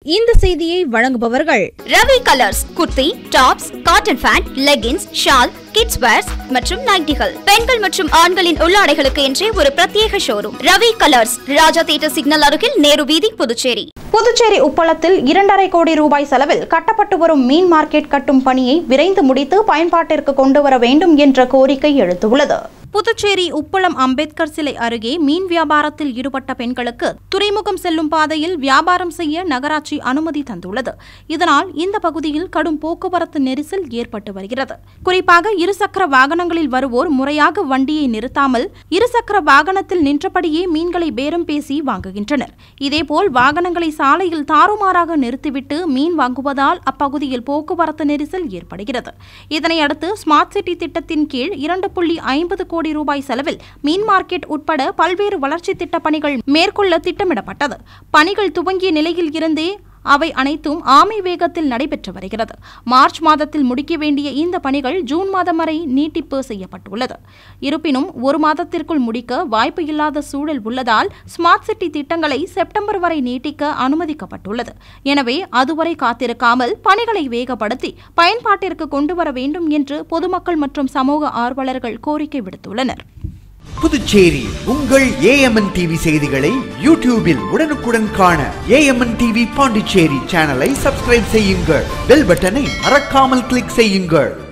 இந்த செய்தியை வழங்குபவர்கள் Ravi colours kurti tops cotton pant leggings shawl kids wears மற்றும் நைட்டிகள் பெண்கள் மற்றும் ஆண்களின் உள்ளாடைகளுக்கு என்றே ஒரு பிரத்யேக showroom Ravi colours Raja theatre signal அருகில் நேரு வீதி புதுச்சேரி புதுச்சேரி உப்பளத்தில் இரண்டரை கோடி ரூபாய் செலவில் கட்டப்பட்டு வரும் மீன் மார்க்கெட் கட்டும் பணியை விரைந்து முடித்து பயன்பாட்டிற்கு கொண்டு வர வேண்டும் என்ற கோரிக்கை எழுந்துள்ளது புதுச்சேரி உப்பளம் அம்பேத்கர் சிலை அருகே மீன் வியாபாரத்தில் ஈடுபட்ட பெண்களுக்கு துறைமுகம் செல்லும் பாதையில் வியாபாரம் செய்ய நகராட்சி அனுமதி தந்துள்ளது இதனால் இந்த பகுதியில் கடும் போக்குவரத்து நெரிசல் ஏற்பட்டு வருகிறது குறிப்பாக இருசக்கர வாகனங்களில் வருவோர் முறையாக வண்டியை நிறுத்தாமல் இருசக்கர வாகனத்தில் நின்றபடியே மீன்களை பேரம் பேசி வாங்குகின்றனர் இதேபோல் வாகனங்களை சாலையில் தாறுமாறாக நிறுத்திவிட்டு மீன் வாங்குவதால் அப்பகுதியில் போக்குவரத்து நெரிசல் ஏற்படுகிறது இதனையடுத்து ஸ்மார்ட் சிட்டி திட்டத்தின் கீழ் இரண்டு புள்ளி ஐம்பது கோடி ரூபாய் செலவில் மீன் மார்க்கெட் உட்பட பல்வேறு வளர்ச்சி திட்ட பணிகள் மேற்கொள்ள திட்டமிடப்பட்டது பணிகள் துவங்கிய நிலையில் இருந்தே அவை அனைத்தும் ஆமை வேகத்தில் நடைபெற்று வருகிறது மார்ச் மாதத்தில் முடிக்க வேண்டிய இந்த பணிகள் ஜூன் மாதம் வரை நீட்டிப்பு செய்யப்பட்டுள்ளது இருப்பினும் ஒரு மாதத்திற்குள் முடிக்க வாய்ப்பு இல்லாத சூழல் உள்ளதால் ஸ்மார்ட் சிட்டி திட்டங்களை செப்டம்பர் வரை நீட்டிக்க அனுமதிக்கப்பட்டுள்ளது எனவே அதுவரை காத்திருக்காமல் பணிகளை வேகப்படுத்தி பயன்பாட்டிற்கு கொண்டு வர வேண்டும் என்று பொதுமக்கள் மற்றும் சமூக ஆர்வலர்கள் கோரிக்கை விடுத்துள்ளனர் புதுச்சேரி உங்கள் ஏஎம்என் டிவி செய்திகளை யூடியூபில் உடனுக்குடன் காண ஏஎம்என் டிவி பாண்டிச்சேரி சேனலை சப்ஸ்கிரைப் செய்யுங்கள் பெல் பட்டனை மறக்காமல் கிளிக் செய்யுங்கள்